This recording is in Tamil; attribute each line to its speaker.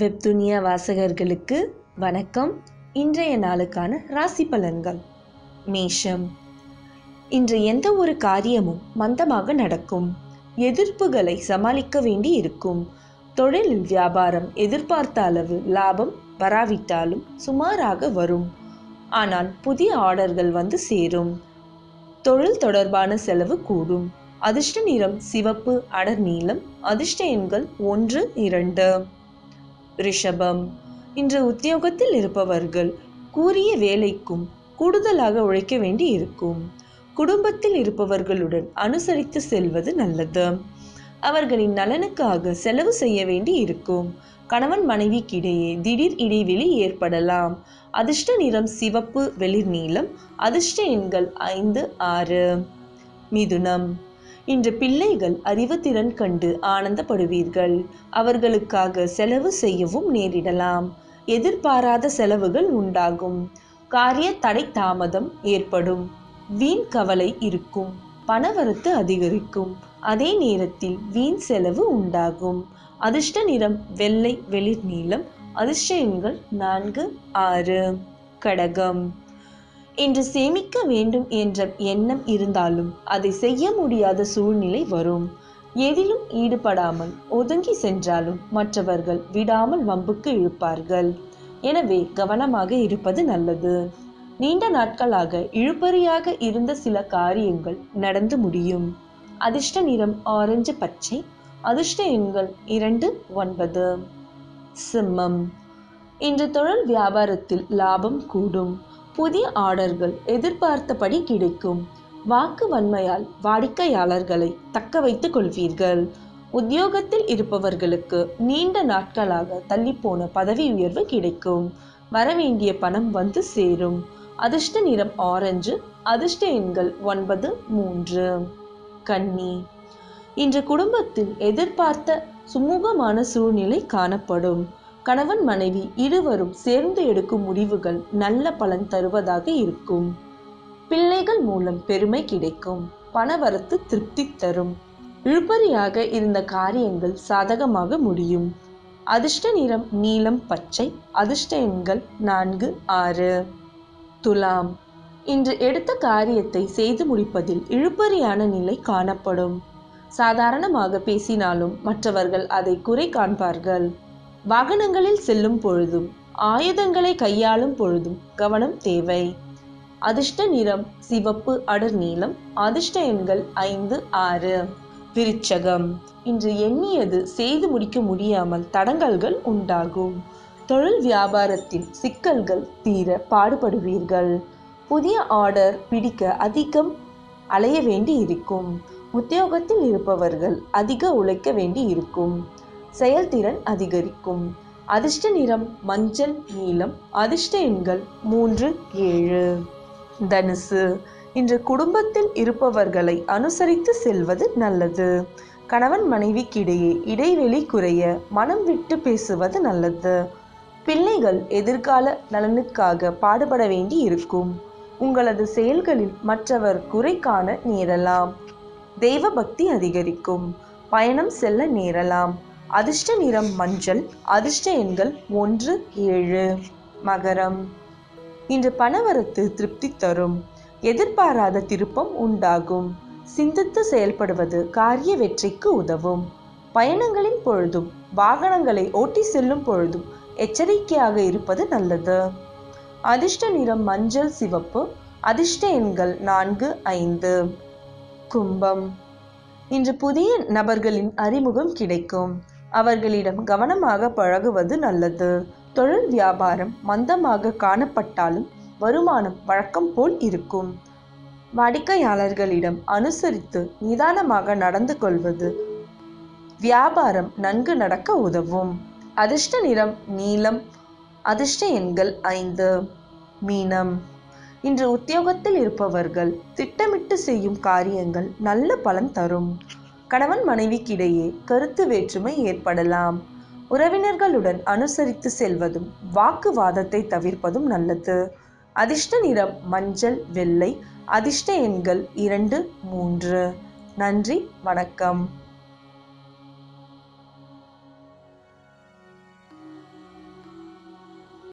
Speaker 1: வெப்துனியா வாசகர்களுக்கு வணக்கம் இன்றைய நாளுக்கான ராசி பலன்கள் மேஷம் இன்று எந்த ஒரு காரியமும் மந்தமாக நடக்கும் எதிர்ப்புகளை சமாளிக்க வேண்டி இருக்கும் தொழிலில் வியாபாரம் எதிர்பார்த்த அளவு லாபம் வராவிட்டாலும் சுமாராக வரும் ஆனால் புதிய ஆர்டர்கள் வந்து சேரும் தொழில் தொடர்பான செலவு கூடும் அதிர்ஷ்ட நிறம் சிவப்பு அடர் நீலம் அதிர்ஷ்ட எண்கள் ஒன்று இரண்டு ரிஷபம் இன்று உத்தியோகத்தில் இருப்பவர்கள் கூறிய வேலைக்கும் கூடுதலாக உழைக்க வேண்டி இருக்கும் குடும்பத்தில் இருப்பவர்களுடன் அனுசரித்து செல்வது நல்லது அவர்களின் நலனுக்காக செலவு செய்ய வேண்டி இருக்கும் கணவன் மனைவிக்கிடையே திடீர் இடைவெளி ஏற்படலாம் அதிர்ஷ்ட நிறம் சிவப்பு வெளிர் நீலம் அதிர்ஷ்ட எண்கள் ஐந்து ஆறு மிதுனம் இன்று பிள்ளைகள் அறிவுத்திறன் கண்டு ஆனந்தப்படுவீர்கள் அவர்களுக்காக செலவு செய்யவும் நேரிடலாம் எதிர்பாராத செலவுகள் உண்டாகும் காரிய தடை தாமதம் ஏற்படும் வீண் கவலை இருக்கும் பணவரத்து அதிகரிக்கும் அதே நேரத்தில் வீண் செலவு உண்டாகும் அதிர்ஷ்ட நிறம் வெள்ளை வெளிர் நீலம் அதிர்ஷ்ட எண்கள் நான்கு ஆறு கடகம் இன்று சேமிக்க வேண்டும் என்ற எண்ணம் இருந்தாலும் அதை செய்ய முடியாத சூழ்நிலை வரும் எதிலும் ஈடுபடாமல் ஒதுங்கி சென்றாலும் மற்றவர்கள் விடாமல் வம்புக்கு இழுப்பார்கள் எனவே கவனமாக இருப்பது நல்லது நீண்ட நாட்களாக இழுபறியாக இருந்த சில காரியங்கள் நடந்து முடியும் அதிர்ஷ்ட நிறம் ஆரஞ்சு பச்சை அதிர்ஷ்ட எண்கள் இரண்டு ஒன்பது சிம்மம் இன்று தொழில் வியாபாரத்தில் லாபம் கூடும் புதிய ஆர்டர்கள் எதிர்பார்த்தபடி கிடைக்கும் வாக்கு வன்மையால் வாடிக்கையாளர்களை தக்க வைத்துக் கொள்வீர்கள் உத்தியோகத்தில் இருப்பவர்களுக்கு நீண்ட நாட்களாக தள்ளிப்போன பதவி உயர்வு கிடைக்கும் வரவேண்டிய பணம் வந்து சேரும் அதிர்ஷ்ட நிறம் ஆரஞ்சு அதிர்ஷ்ட எண்கள் ஒன்பது மூன்று கன்னி இன்று குடும்பத்தில் எதிர்பார்த்த சுமூகமான சூழ்நிலை காணப்படும் கணவன் மனைவி இருவரும் சேர்ந்து எடுக்கும் முடிவுகள் நல்ல பலன் தருவதாக இருக்கும் பிள்ளைகள் மூலம் பெருமை கிடைக்கும் பணவரத்து திருப்தி தரும் இழுபறியாக இருந்த காரியங்கள் சாதகமாக முடியும் அதிர்ஷ்ட நிறம் நீலம் பச்சை அதிர்ஷ்ட எண்கள் நான்கு ஆறு துலாம் இன்று எடுத்த காரியத்தை செய்து முடிப்பதில் இழுபறியான நிலை காணப்படும் சாதாரணமாக பேசினாலும் மற்றவர்கள் அதை குறை காண்பார்கள் வாகனங்களில் செல்லும் பொழுதும் ஆயுதங்களை கையாளும் பொழுதும் கவனம் தேவை அதிர்ஷ்ட நிறம் சிவப்பு அடர் நீலம் அதிர்ஷ்ட எண்கள் ஐந்து ஆறு விருச்சகம் இன்று எண்ணியது செய்து முடிக்க முடியாமல் தடங்கல்கள் உண்டாகும் தொழில் வியாபாரத்தில் சிக்கல்கள் தீர பாடுபடுவீர்கள் புதிய ஆர்டர் பிடிக்க அதிகம் அலைய வேண்டி இருக்கும் உத்தியோகத்தில் இருப்பவர்கள் அதிக உழைக்க வேண்டி இருக்கும் செயல்திறன் அதிகரிக்கும் அதிர்ஷ்ட நிறம் மஞ்சள் நீலம் அதிர்ஷ்ட எண்கள் மூன்று ஏழு தனுசு இன்று குடும்பத்தில் இருப்பவர்களை அனுசரித்து செல்வது நல்லது கணவன் மனைவிக்கிடையே இடைவெளி குறைய மனம் விட்டு பேசுவது நல்லது பிள்ளைகள் எதிர்கால நலனுக்காக பாடுபட வேண்டி இருக்கும் உங்களது செயல்களில் மற்றவர் குறை காண நேரலாம் தெய்வ பக்தி அதிகரிக்கும் பயணம் செல்ல நேரலாம் அதிர்ஷ்ட நிறம் மஞ்சள் அதிர்ஷ்ட எண்கள் ஒன்று ஏழு மகரம் இன்று பணவரத்து திருப்தி தரும் எதிர்பாராத திருப்பம் உண்டாகும் சிந்தித்து செயல்படுவது காரிய வெற்றிக்கு உதவும் பயணங்களின் பொழுதும் வாகனங்களை ஓட்டி செல்லும் பொழுதும் எச்சரிக்கையாக இருப்பது நல்லது அதிர்ஷ்ட நிறம் மஞ்சள் சிவப்பு அதிர்ஷ்ட எண்கள் நான்கு ஐந்து கும்பம் இன்று புதிய நபர்களின் அறிமுகம் கிடைக்கும் அவர்களிடம் கவனமாக பழகுவது நல்லது தொழில் வியாபாரம் மந்தமாக காணப்பட்டாலும் வருமானம் வழக்கம் போல் இருக்கும் வாடிக்கையாளர்களிடம் அனுசரித்து நிதானமாக நடந்து கொள்வது வியாபாரம் நன்கு நடக்க உதவும் அதிர்ஷ்ட நிறம் நீலம் அதிர்ஷ்ட எண்கள் ஐந்து மீனம் இன்று உத்தியோகத்தில் இருப்பவர்கள் திட்டமிட்டு செய்யும் காரியங்கள் நல்ல பலன் தரும் கணவன் மனைவிக்கிடையே கருத்து வேற்றுமை ஏற்படலாம் உறவினர்களுடன் அனுசரித்து செல்வதும் வாக்குவாதத்தை தவிர்ப்பதும் நல்லது அதிர்ஷ்ட நிறம் மஞ்சள் வெள்ளை அதிர்ஷ்ட எண்கள் இரண்டு மூன்று நன்றி வணக்கம்